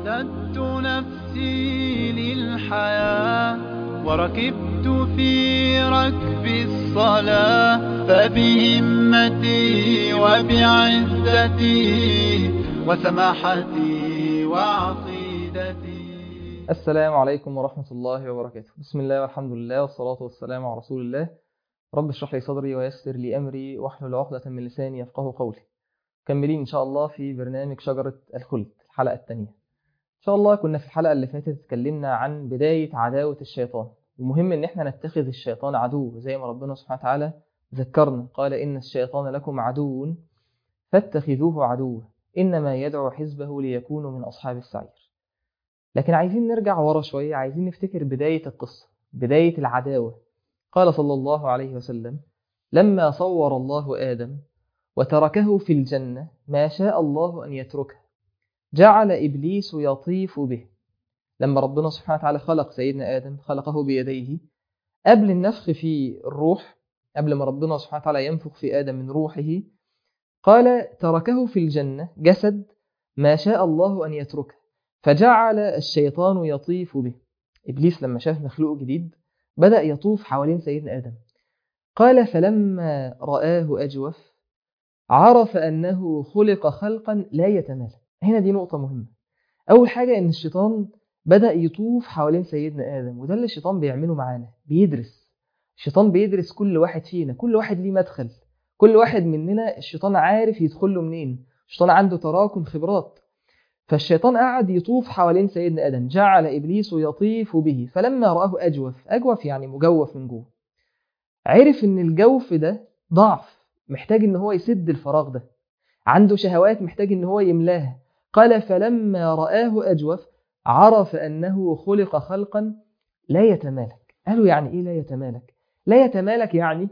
أعددت نفسي للحياة وركبت في ركب الصلاة فبهمتي وبعزتي وسماحتي وعقيدتي السلام عليكم ورحمة الله وبركاته بسم الله والحمد لله والصلاة والسلام على رسول الله رب اشرح لي صدري ويسر لي أمري واحلل عقدة من لساني يفقه قولي مكملين إن شاء الله في برنامج شجرة الخلد الحلقة الثانية إن شاء الله كنا في الحلقة اللي فاتت اتكلمنا عن بداية عداوة الشيطان ومهم إن احنا نتخذ الشيطان عدو زي ما ربنا سبحانه وتعالى ذكرنا قال إن الشيطان لكم عدو فاتخذوه عدوا إنما يدعو حزبه ليكونوا من أصحاب السعير لكن عايزين نرجع ورا شوية عايزين نفتكر بداية القصة بداية العداوة قال صلى الله عليه وسلم لما صور الله آدم وتركه في الجنة ما شاء الله أن يتركه جعل إبليس يطيف به لما ربنا سبحانه وتعالى خلق سيدنا آدم خلقه بيديه قبل النفخ في الروح قبل ما ربنا سبحانه وتعالى ينفخ في آدم من روحه قال تركه في الجنة جسد ما شاء الله أن يتركه فجعل الشيطان يطيف به إبليس لما شاف مخلوق جديد بدأ يطوف حوالين سيدنا آدم قال فلما رآه أجوف عرف أنه خلق خلقا لا يتمالك هنا دي نقطة مهمة أول حاجة إن الشيطان بدأ يطوف حوالين سيدنا آدم وده اللي الشيطان بيعمله معانا بيدرس الشيطان بيدرس كل واحد فينا كل واحد ليه مدخل كل واحد مننا الشيطان عارف يدخل له منين الشيطان عنده تراكم خبرات فالشيطان قعد يطوف حوالين سيدنا آدم جعل إبليس يطيف به فلما رآه أجوف أجوف يعني مجوف من جوه عرف إن الجوف ده ضعف محتاج إن هو يسد الفراغ ده عنده شهوات محتاج إن هو يملاها قال فلما رآه أجوف عرف أنه خلق خلقا لا يتمالك قالوا يعني إيه لا يتمالك لا يتمالك يعني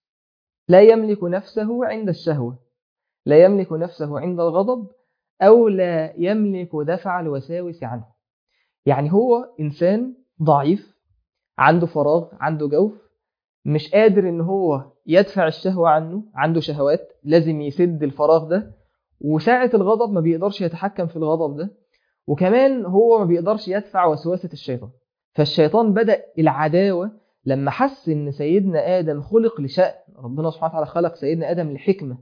لا يملك نفسه عند الشهوة لا يملك نفسه عند الغضب أو لا يملك دفع الوساوس عنه يعني هو إنسان ضعيف عنده فراغ عنده جوف مش قادر إن هو يدفع الشهوة عنه عنده شهوات لازم يسد الفراغ ده وساعة الغضب ما بيقدرش يتحكم في الغضب ده وكمان هو ما بيقدرش يدفع وسوسة الشيطان فالشيطان بدأ العداوة لما حس إن سيدنا آدم خلق لشأن ربنا سبحانه وتعالى خلق سيدنا آدم لحكمة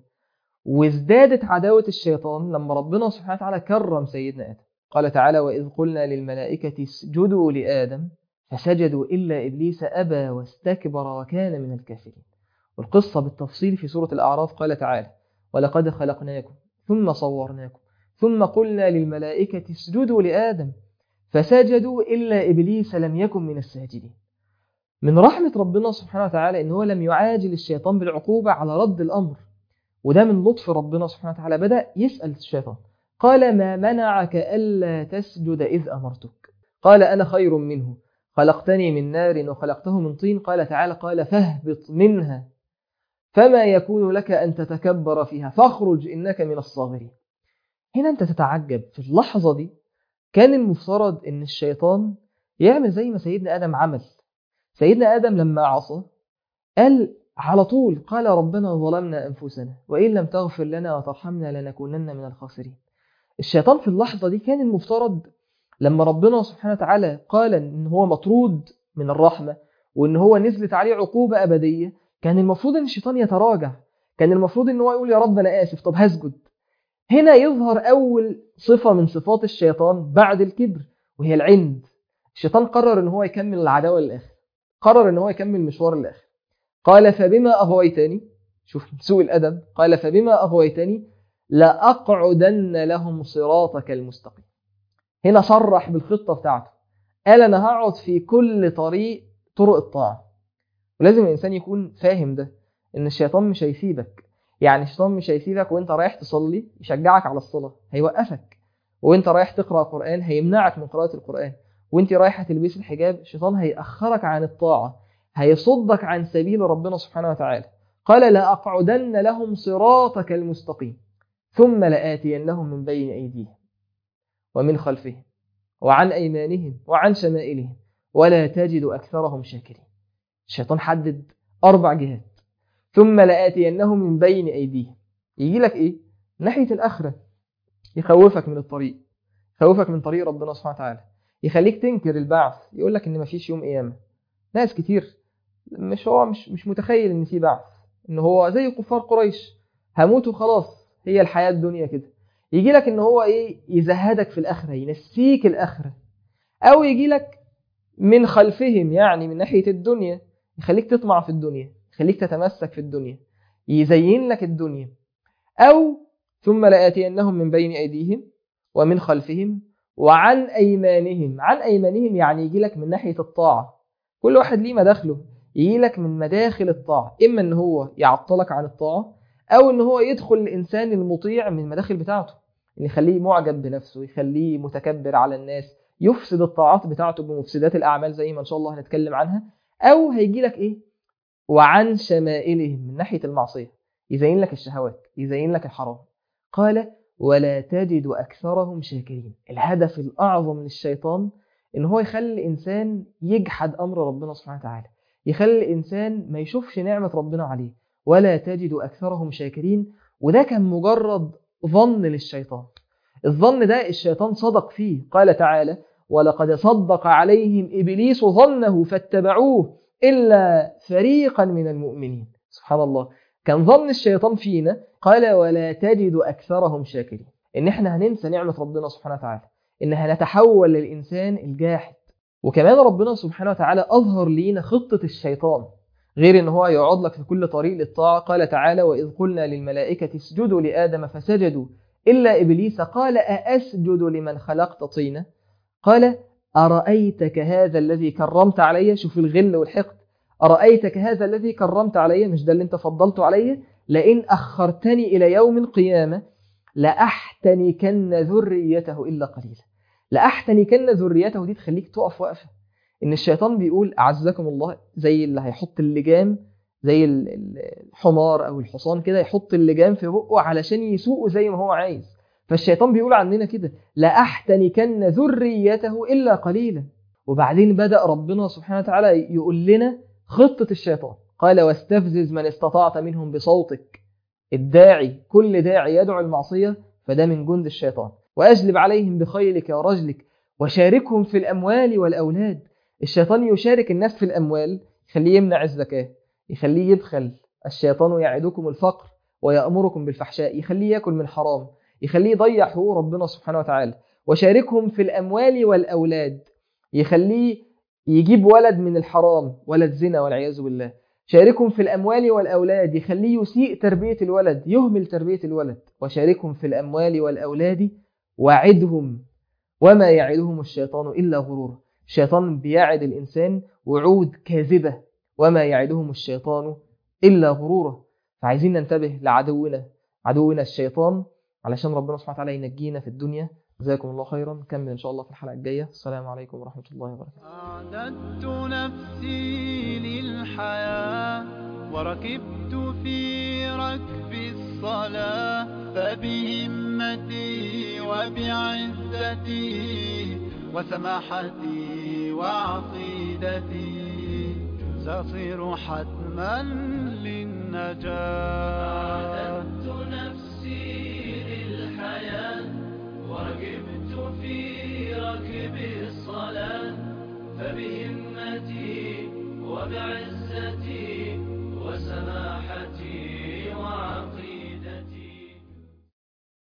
وازدادت عداوة الشيطان لما ربنا سبحانه وتعالى كرم سيدنا آدم قال تعالى وإذ قلنا للملائكة اسجدوا لآدم فسجدوا إلا إبليس أبى واستكبر وكان من الكافرين والقصة بالتفصيل في سورة الأعراف قال تعالى ولقد خلقناكم ثم صورناكم ثم قلنا للملائكة اسجدوا لآدم فسجدوا إلا إبليس لم يكن من الساجدين من رحمة ربنا سبحانه وتعالى إن هو لم يعاجل الشيطان بالعقوبة على رد الأمر وده من لطف ربنا سبحانه وتعالى بدأ يسأل الشيطان قال ما منعك ألا تسجد إذ أمرتك قال أنا خير منه خلقتني من نار وخلقته من طين قال تعالى قال فاهبط منها فما يكون لك أن تتكبر فيها فاخرج إنك من الصاغرين هنا أنت تتعجب في اللحظة دي كان المفترض أن الشيطان يعمل زي ما سيدنا آدم عمل سيدنا آدم لما عصى قال على طول قال ربنا ظلمنا أنفسنا وإن لم تغفر لنا وترحمنا لنكونن من الخاسرين الشيطان في اللحظة دي كان المفترض لما ربنا سبحانه وتعالى قال إن هو مطرود من الرحمة وإن هو نزلت عليه عقوبة أبدية كان المفروض إن الشيطان يتراجع كان المفروض إن هو يقول يا رب أنا آسف طب هسجد هنا يظهر أول صفة من صفات الشيطان بعد الكبر وهي العند الشيطان قرر إن هو يكمل العداوة للآخر قرر إن هو يكمل مشوار الآخر قال فبما أغويتني شوف سوء الأدب قال فبما أغويتني لأقعدن لهم صراطك المستقيم هنا صرح بالخطة بتاعته قال أنا هقعد في كل طريق طرق الطاعة ولازم الإنسان يكون فاهم ده إن الشيطان مش هيسيبك يعني الشيطان مش هيسيبك وانت رايح تصلي يشجعك على الصلاة هيوقفك وانت رايح تقرأ قرآن هيمنعك من قراءة القرآن وانت رايحة تلبس الحجاب الشيطان هيأخرك عن الطاعة هيصدك عن سبيل ربنا سبحانه وتعالى قال لأقعدن لهم صراطك المستقيم ثم لآتينهم من بين أيديهم ومن خلفهم وعن أيمانهم وعن شمائلهم ولا تجد أكثرهم شاكرين الشيطان حدد أربع جهات ثم لآتينهم من بين أيديهم يجي لك إيه؟ ناحية الآخرة يخوفك من الطريق يخوفك من طريق ربنا سبحانه وتعالى يخليك تنكر البعث يقول لك ان مفيش يوم قيامه ناس كتير مش هو مش مش متخيل ان في بعث ان هو زي كفار قريش هموت وخلاص هي الحياه الدنيا كده يجي لك ان هو ايه يزهدك في الاخره ينسيك الاخره او يجي لك من خلفهم يعني من ناحيه الدنيا يخليك تطمع في الدنيا يخليك تتمسك في الدنيا يزين لك الدنيا او ثم لآتينهم من بين ايديهم ومن خلفهم وعن ايمانهم عن ايمانهم يعني يجي لك من ناحيه الطاعه كل واحد ليه مداخله يجي لك من مداخل الطاعه اما ان هو يعطلك عن الطاعه او ان هو يدخل الانسان المطيع من المداخل بتاعته اللي يخليه معجب بنفسه يخليه متكبر على الناس يفسد الطاعات بتاعته بمفسدات الاعمال زي ما ان شاء الله هنتكلم عنها او هيجي لك ايه وعن شمائلهم من ناحيه المعصيه يزين لك الشهوات يزين لك الحرام قال ولا تجد اكثرهم شاكرين الهدف الاعظم للشيطان ان هو يخلي الانسان يجحد امر ربنا سبحانه وتعالى يخلي الانسان ما يشوفش نعمه ربنا عليه ولا تجد اكثرهم شاكرين وده كان مجرد ظن للشيطان الظن ده الشيطان صدق فيه قال تعالى ولقد صدق عليهم ابليس ظنه فاتبعوه الا فريقا من المؤمنين سبحان الله كان ظن الشيطان فينا قال ولا تجد اكثرهم شاكرين ان احنا هننسى نعمه ربنا سبحانه وتعالى ان هنتحول للانسان الجاحد وكمان ربنا سبحانه وتعالى اظهر لينا خطه الشيطان غير ان هو يقعد لك في كل طريق للطاعه قال تعالى واذ قلنا للملائكه اسجدوا لادم فسجدوا الا ابليس قال ااسجد لمن خلقت طينا قال ارايتك هذا الذي كرمت علي شوف الغل والحقد ارايتك هذا الذي كرمت علي مش ده اللي انت فضلته علي لئن اخرتني الى يوم القيامه لاحتنكن ذريته الا قليلا لاحتنكن ذريته دي تخليك تقف وقفه ان الشيطان بيقول اعزكم الله زي اللي هيحط اللجام زي الحمار او الحصان كده يحط اللجام في بقه علشان يسوقه زي ما هو عايز فالشيطان بيقول عننا كده لاحتنكن ذريته الا قليلا وبعدين بدا ربنا سبحانه وتعالى يقول لنا خطه الشيطان قال واستفزز من استطعت منهم بصوتك الداعي كل داعي يدعو المعصيه فده من جند الشيطان واجلب عليهم بخيلك ورجلك وشاركهم في الاموال والاولاد الشيطان يشارك الناس في الاموال يخليه يمنع الزكاه يخليه يبخل الشيطان يعدكم الفقر ويأمركم بالفحشاء يخليه ياكل من حرام يخليه يضيع حقوق ربنا سبحانه وتعالى وشاركهم في الأموال والأولاد يخليه يجيب ولد من الحرام ولد زنا والعياذ بالله شاركهم في الأموال والأولاد يخليه يسيء تربية الولد يهمل تربية الولد وشاركهم في الأموال والأولاد وعدهم وما يعدهم الشيطان إلا غرورا الشيطان بيعد الإنسان وعود كاذبة وما يعدهم الشيطان إلا غرورا فعايزين ننتبه لعدونا عدونا الشيطان علشان ربنا سبحانه وتعالى ينجينا في الدنيا جزاكم الله خيرا نكمل إن شاء الله في الحلقة الجاية السلام عليكم ورحمة الله وبركاته أعددت نفسي للحياة وركبت في ركب الصلاة فبهمتي وبعزتي وسماحتي وعقيدتي سأصير حتما للنجاة